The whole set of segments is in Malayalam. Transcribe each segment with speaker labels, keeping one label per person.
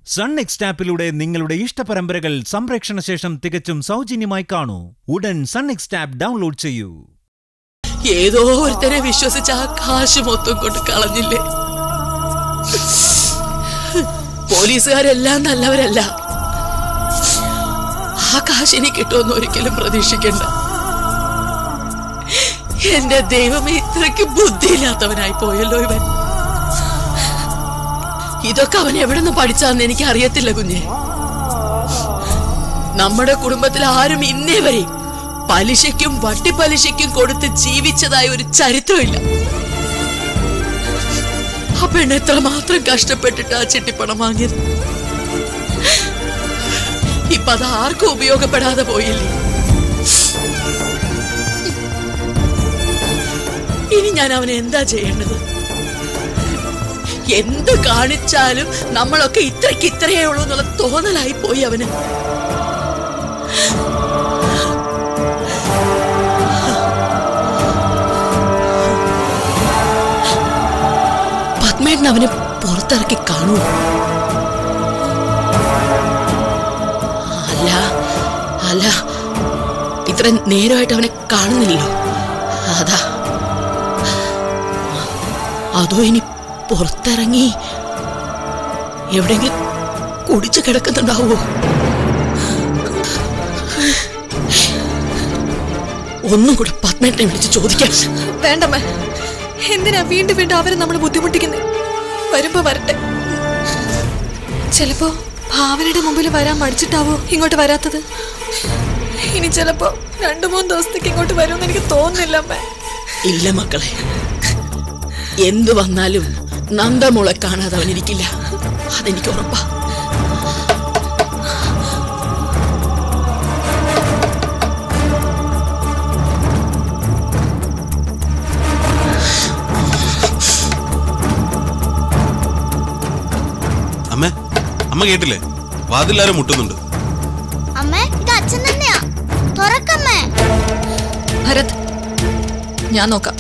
Speaker 1: സൺ നെക്സ്റ്റ് ആപ്പിലൂടെ നിങ്ങളുടെ ഇഷ്ടപരമ്പരകൾ സംപ്രേക്ഷണ ശേഷം തികച്ചും സൗജന്യമായി കാണൂ ഉടൻ സൺ നെക്സ്റ്റ് ആപ്പ് ഡൗൺലോഡ് ചെയ്യൂ
Speaker 2: ഏതോ ഒരുത്തരെ വിശ്വസിച്ച് ആ കാശ് മൊത്തം കൊണ്ട് കളഞ്ഞില്ലേ പോലീസുകാരെല്ലാം നല്ലവരല്ല ആ കാശ് ഇനി കിട്ടുമെന്ന് ഒരിക്കലും പ്രതീക്ഷിക്കണ്ട എന്റെ ദൈവമേ ഇത്രയ്ക്ക് ബുദ്ധിയില്ലാത്തവനായി പോയല്ലോ ഇവൻ ഇതൊക്കെ അവൻ എവിടെ നിന്ന് പഠിച്ചാന്ന് എനിക്ക് അറിയത്തില്ല കുഞ്ഞെ നമ്മുടെ കുടുംബത്തിൽ ആരും ഇന്നേ വരെ പലിശയ്ക്കും വട്ടിപ്പലിശയ്ക്കും കൊടുത്ത് ജീവിച്ചതായ ഒരു ചരിത്രമില്ല ആ പെണ്ണ് എത്രമാത്രം കഷ്ടപ്പെട്ടിട്ട് ആ ചിട്ടിപ്പണം വാങ്ങിയത് ഇപ്പൊ അത് ആർക്കും ഉപയോഗപ്പെടാതെ പോയില്ലേ ഇനി ഞാൻ അവനെ എന്താ ചെയ്യേണ്ടത് എന്ത് കാണിച്ചാലും നമ്മളൊക്കെ ഇത്രയ്ക്ക് ഇത്രയേ ഉള്ളൂ എന്നുള്ള തോന്നലായി പോയി അവന് പത്മേട്ടൻ അവനെ പുറത്തിറക്കി കാണൂ അല്ല അല്ല ഇത്ര നേരമായിട്ട് അവനെ കാണുന്നില്ലല്ലോ അതാ അതോ ഇനി പുറത്തിറങ്ങി എവിടെയെങ്കിലും കുടിച്ചു കിടക്കുന്നുണ്ടാവോ ഒന്നും കൂടെ പത്മേട്ടനെ വിളിച്ച് ചോദിക്കാം
Speaker 3: വേണ്ടമ്മ എന്തിനാ വീണ്ടും വീണ്ടും അവരെ നമ്മൾ ബുദ്ധിമുട്ടിക്കുന്നത് വരുമ്പോ വരട്ടെ ചിലപ്പോ ഭാവനയുടെ മുമ്പിൽ വരാൻ മടിച്ചിട്ടാവോ ഇങ്ങോട്ട് വരാത്തത് ഇനി ചിലപ്പോ രണ്ടു മൂന്ന് ദിവസത്തേക്ക് ഇങ്ങോട്ട് വരുമെന്ന് എനിക്ക് തോന്നുന്നില്ല അമ്മ
Speaker 2: ഇല്ല മക്കളെ എന്തു വന്നാലും നന്ദമോളെ കാണാതെ അവനിരിക്കില്ല അതെനിക്ക് ഉറപ്പാ
Speaker 4: അമ്മ അമ്മ കേട്ടില്ലേ വാതിലാരും മുട്ടുന്നുണ്ട്
Speaker 5: അമ്മേ ഇത് അച്ഛൻ തന്നെയാ തുറക്കമ്മേ
Speaker 3: ഭരത് ഞാൻ നോക്കാം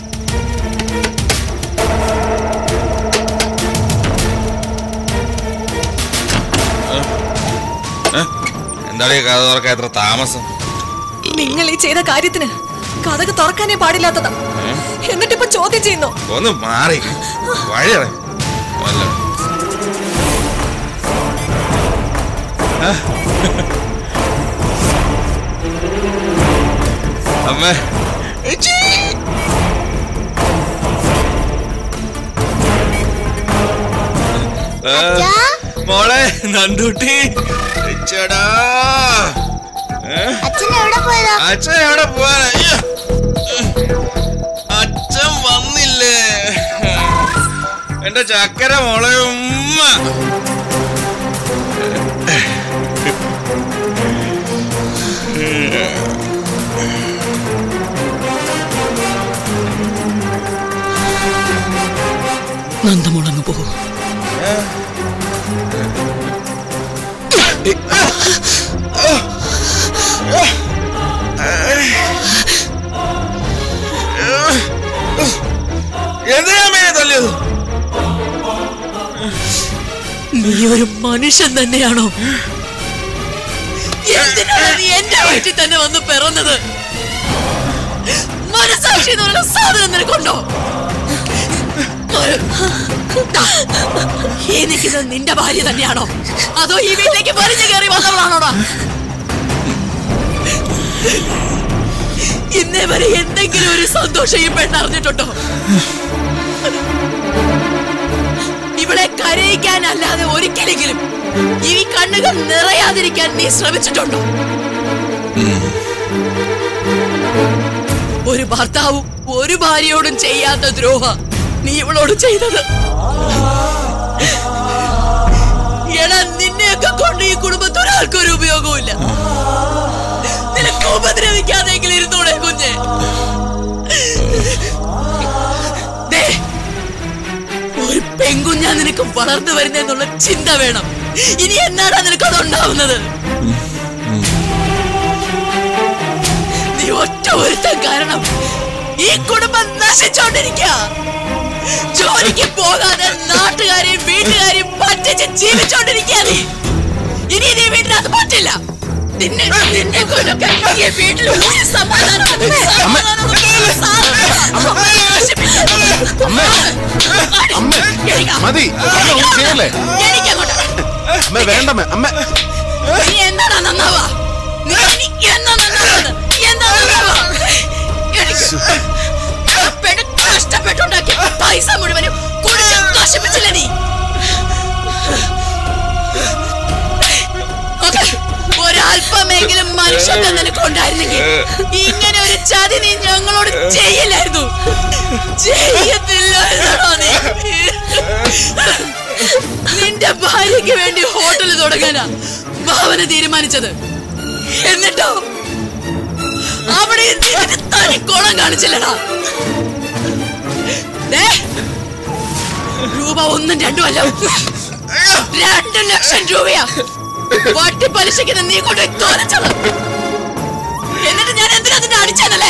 Speaker 6: എന്താണ് ഈ കഥ തുറക്കാൻ എത്ര താമസം
Speaker 3: നിങ്ങൾ ഈ ചെയ്ത കാര്യത്തിന് കഥക് തുറക്കാനേ പാടില്ലാത്തതാ എന്നിട്ടിപ്പോ ചോദ്യം ചെയ്യുന്നു
Speaker 6: ഒന്ന് മാറി വഴിയറ വല്ല അമ്മ
Speaker 5: അച്ഛാ
Speaker 6: മോളെ നന്ദുട്ടി ചേടാ
Speaker 5: അച്ഛൻ എവിടെ പോയതാ
Speaker 6: അച്ഛൻ എവിടെ പോവാനാ അയ്യോ. അച്ഛൻ വന്നില്ലേ എന്റെ ചക്കര മോളെ ഉമ്മ
Speaker 2: നന്ദമോളങ്ങ് പോകും
Speaker 6: എന്തിനാ മേലെ തല്ലിയത്
Speaker 2: നീ ഒരു മനുഷ്യൻ തന്നെയാണോ എന്തിനാണ് നീ എന്റെ വീട്ടിൽ തന്നെ വന്ന് പിറന്നത് മനസാക്ഷി എന്ന് പറയുന്ന സാധനം നിനക്കുണ്ടോ ഈ നിൽക്കുന്നത് നിന്റെ ഭാര്യ തന്നെയാണോ അതോ ഈ വീട്ടിലേക്ക് വലിഞ്ഞു കയറി വന്നവളാണോടാ ഇന്നേ വരെ എന്തെങ്കിലും ഒരു സന്തോഷം ഈ പെണ്ണറിഞ്ഞിട്ടുണ്ടോ ഇവിടെ കരയിക്കാനല്ലാതെ ഒരിക്കലെങ്കിലും ഈ കണ്ണുകൾ നിറയാതിരിക്കാൻ നീ ശ്രമിച്ചിട്ടുണ്ടോ ഒരു ഭർത്താവും ഒരു ഭാര്യയോടും ചെയ്യാത്ത ദ്രോഹ നീ ഇവളോട് ചെയ്തത് എടാ നിന്നെയൊക്കെ കൊണ്ട് ഈ കുടുംബത്തിൽ ഒരാൾക്കൊരു ഉപയോഗവുമില്ല നിനക്ക് ഉപദ്രവിക്കാതെങ്കിലും ഇരുന്നൂടെ കുഞ്ഞെ ദേ, ഒരു പെൺകുഞ്ഞാ നിനക്ക് വളർന്നു വരുന്നെന്നുള്ള ചിന്ത വേണം ഇനി എന്നാടാ നിനക്ക് അതുണ്ടാവുന്നത് നീ ഒറ്റ ഒരുത്തൻ കാരണം ഈ കുടുംബം നശിച്ചോണ്ടിരിക്ക ജോലിക്ക് പോകാതെ നാട്ടുകാരെയും വീട്ടുകാരെയും പറ്റിച്ച് ജീവിച്ചോണ്ടിരിക്കുക നീ ഇനി നീ വീട്ടിനകത്ത് പറ്റില്ല നിന്നെ നിന്നെ കൊണ്ടൊക്കെ ഈ വീട്ടിൽ ഒരു സമാധാനം സമാധാനം
Speaker 7: മതി അമ്മ ഒന്നും ചെയ്യല്ലേ
Speaker 2: എനിക്കങ്ങോട്ട്
Speaker 7: അമ്മ വേണ്ടമ്മ അമ്മ
Speaker 2: നീ എന്താണ് നന്നാവാ നീ എനിക്ക് എന്താ നന്നാവുന്നത് എന്താ നന്നാവാ എനിക്ക് ആ പെണ്ണ് കഷ്ടപ്പെട്ടുണ്ടാക്കിയ പൈസ മുഴുവനും കുടിച്ച് നശിപ്പിച്ചില്ല നീ ഓക്കേ, ഒരല്പമെങ്കിലും മനുഷ്യത്വം നിനക്ക് ഉണ്ടായിരുന്നെങ്കിൽ ഇങ്ങനെ ഒരു ചതി നീ ഞങ്ങളോട് ചെയ്യില്ലായിരുന്നു ചെയ്യത്തില്ലായിരുന്നോ നീ നിന്റെ ഭാര്യയ്ക്ക് വേണ്ടി ഹോട്ടൽ തുടങ്ങാനാ ഭാവന തീരുമാനിച്ചത് എന്നിട്ടോ അവിടെ നിനക്ക് തനി കോളം കാണിച്ചില്ലടാ ദേ, രൂപ ഒന്നും രണ്ടും അല്ല രണ്ട് ലക്ഷം രൂപയാ വട്ടി പലിശയ്ക്ക് നീ കൊണ്ട് തോന്നിച്ചത് എന്നിട്ട് ഞാൻ എന്തിനാ നിന്നെ അടിച്ചതല്ലേ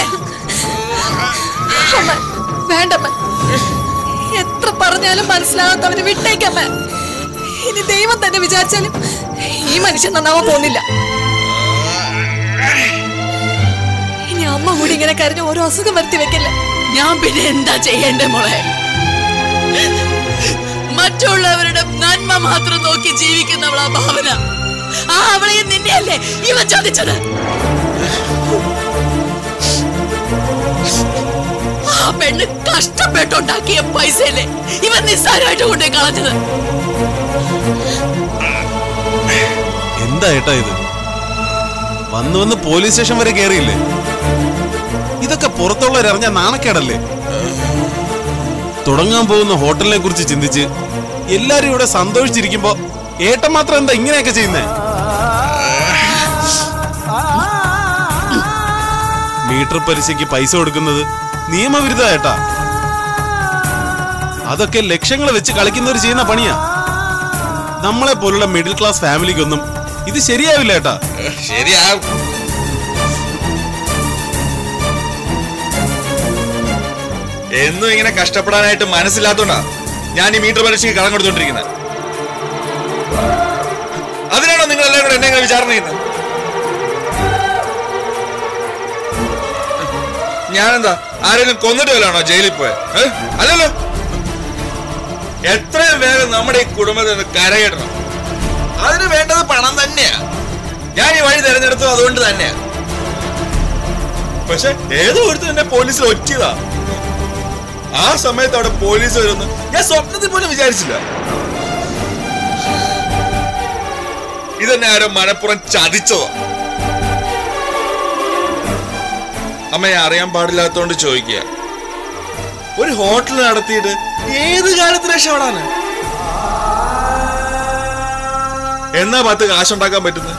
Speaker 3: അമ്മ വേണ്ടമ്മ എത്ര പറഞ്ഞാലും മനസ്സിലാകാത്തവന് വിട്ടേക്കമ്മ ഇനി ദൈവം തന്നെ വിചാരിച്ചാലും ഈ മനുഷ്യൻ നന്നാവാൻ പോകുന്നില്ല ഇനി അമ്മ കൂടി ഇങ്ങനെ കരഞ്ഞ് ഓരോ അസുഖം വരുത്തി വെക്കില്ല
Speaker 2: ഞാൻ പിന്നെ എന്താ ചെയ്യേണ്ടേ മോളെ മറ്റുള്ളവരുടെ നന്മ മാത്രം നോക്കി ജീവിക്കുന്നവളാ ഭാവന ആ അവളെ നിന്നെയല്ലേ ഇവ ചോദിച്ചത് ആ പെണ്ണ് കഷ്ടപ്പെട്ടുണ്ടാക്കിയ പൈസയല്ലേ ഇവൻ നിസ്സാരമായിട്ട് കൊണ്ടേ കളഞ്ഞത്
Speaker 4: എന്താ ഏട്ടാ ഇത് വന്ന് വന്ന് പോലീസ് സ്റ്റേഷൻ വരെ കയറിയില്ലേ ഇതൊക്കെ പുറത്തുള്ളവരറിഞ്ഞ നാണക്കേടല്ലേ തുടങ്ങാൻ പോകുന്ന ഹോട്ടലിനെ കുറിച്ച് ചിന്തിച്ച് എല്ലാരും ഇവിടെ സന്തോഷിച്ചിരിക്കുമ്പോ ഏട്ടൻ മാത്രം എന്താ ഇങ്ങനെയൊക്കെ ചെയ്യുന്നേ മീറ്റർ പലിശയ്ക്ക് പൈസ കൊടുക്കുന്നത് നിയമവിരുദ്ധ ഏട്ടാ അതൊക്കെ ലക്ഷങ്ങൾ വെച്ച് കളിക്കുന്നവർ ചെയ്യുന്ന പണിയാ നമ്മളെ പോലുള്ള മിഡിൽ ക്ലാസ് ഫാമിലിക്കൊന്നും ഇത് ശരിയാവില്ല ഏട്ടാ
Speaker 6: ശരിയാ എന്നും ഇങ്ങനെ കഷ്ടപ്പെടാനായിട്ട് മനസ്സില്ലാത്തോണ്ടാ ഞാൻ ഈ മീറ്റർ പരീക്ഷയ്ക്ക് കടം കൊടുത്തോണ്ടിരിക്കുന്നത് അതിനാണോ നിങ്ങൾ എല്ലാവരും കൂടെ എന്നെ ഇങ്ങനെ വിചാരണ ചെയ്യുന്നത് ഞാനെന്താ ആരെങ്കിലും കൊന്നിട്ട് വല്ലാണോ ജയിലിൽ പോയത് ഏ? അല്ലല്ലോ എത്രയും വേഗം നമ്മുടെ ഈ കുടുംബത്തിൽ നിന്ന് കരയിടണം അതിന് വേണ്ടത് പണം തന്നെയാ ഞാൻ ഈ വഴി തെരഞ്ഞെടുത്തത് അതുകൊണ്ട് തന്നെയാ പക്ഷെ ഏതോ ഒരുത്തൻ എന്നെ പോലീസിൽ ഒറ്റിയതാ ആ സമയത്ത് അവിടെ പോലീസ് വരുന്നു ഞാൻ സ്വപ്നത്തിൽ പോലും വിചാരിച്ചില്ല ഇതെന്നെ ആരോ മനപ്പുറം ചതിച്ചതോ അമ്മയെ അറിയാൻ പാടില്ലാത്തോണ്ട് ചോദിക്കുക ഒരു ഹോട്ടൽ നടത്തിയിട്ട് ഏത് കാലത്ത് രക്ഷപ്പെടാന് എന്നാ പത്ത് കാശുണ്ടാക്കാൻ പറ്റുന്നത്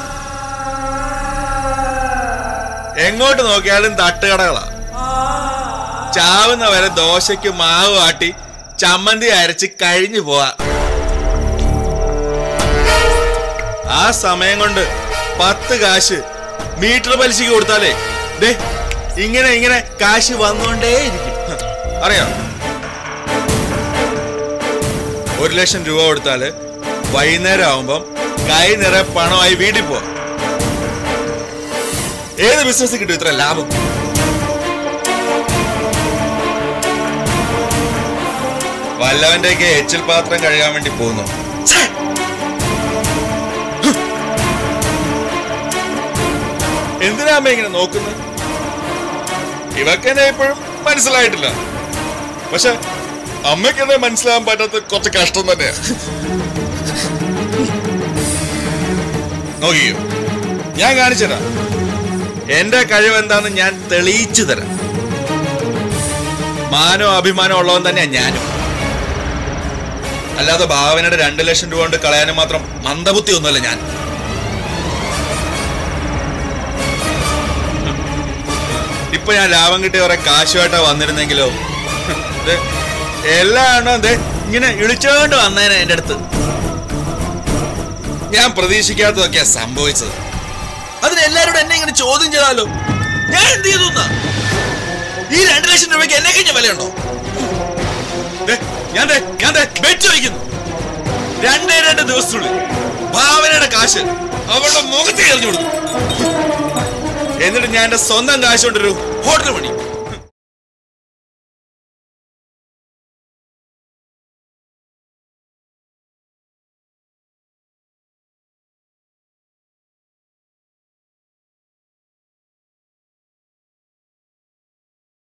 Speaker 6: എങ്ങോട്ട് നോക്കിയാലും തട്ടുകടകളാ ചാവുന്ന വരെ ദോശയ്ക്ക് മാവ് ആട്ടി ചമ്മന്തി അരച്ച് കഴിഞ്ഞു പോവാ ആ സമയം കൊണ്ട് പത്ത് കാശ് മീറ്റർ പലിശക്ക് കൊടുത്താലേ ദേ ഇങ്ങനെ ഇങ്ങനെ കാശ് വന്നുകൊണ്ടേയിരിക്കും ഹ, അറിയാം ഒരു ലക്ഷം രൂപ കൊടുത്താല് വൈകുന്നേരം ആവുമ്പം കൈ നിറയെ പണമായി വീട്ടിൽ പോവാം ഏത് ബിസിനസ് കിട്ടും ഇത്ര ലാഭം വല്ലവന്റെയൊക്കെ എച്ചിൽ പാത്രം കഴുകാൻ വേണ്ടി പോകുന്നു ഛേ! ഹ്! എന്തിനാ അമ്മ ഇങ്ങനെ നോക്കുന്നത് ഇവക്കെന്നെ ഇപ്പോഴും മനസ്സിലായിട്ടില്ല പക്ഷെ അമ്മയ്ക്കെന്നെ മനസ്സിലാകാൻ പറ്റാത്ത കുറച്ച് കഷ്ടം തന്നെയാ നോക്കിയോ ഞാൻ കാണിച്ചുതരാം എന്റെ കഴിവ് എന്താന്ന് ഞാൻ തെളിയിച്ചു തരാം മാനോ അഭിമാനം ഉള്ളവൻ തന്നെയാ ഞാനും അല്ലാതെ ഭാവനയുടെ രണ്ടു ലക്ഷം രൂപ കൊണ്ട് കളയാനും മാത്രം മന്ദബുദ്ധി ഒന്നുമല്ല ഞാൻ ഇപ്പൊ ഞാൻ ലാഭം കിട്ടിയ കുറെ കാശുമായിട്ടാ വന്നിരുന്നെങ്കിലോ ദേ, എല്ലാ എണ്ണവും ദേ ഇങ്ങനെ ഇളിച്ചോണ്ട് വന്നേനെ എന്റെ അടുത്ത് ഞാൻ പ്രതീക്ഷിക്കാത്തതൊക്കെയാ സംഭവിച്ചത് അതിന് എല്ലാവരോടും എന്നെ ഇങ്ങനെ ചോദ്യം ചെയ്താലോ ഞാൻ എന്ത് ചെയ്തു എന്നാ? ഈ രണ്ടു ലക്ഷം രൂപയ്ക്ക് എന്നെ കഴിഞ്ഞ വിലയുണ്ടോ ദേ, ഞാൻ ദേ, ഞാൻ ദേ വെച്ച് വയ്ക്കുന്നു രണ്ടേ രണ്ട് ദിവസത്തിനുള്ളിൽ ഭാവനയുടെ കാശ് അവളുടെ മുഖത്ത് എറിഞ്ഞു കൊടുക്കും എന്നിട്ട് ഞാൻ എന്റെ സ്വന്തം കാശ് കൊണ്ടൊരു ഹോട്ടൽ പണി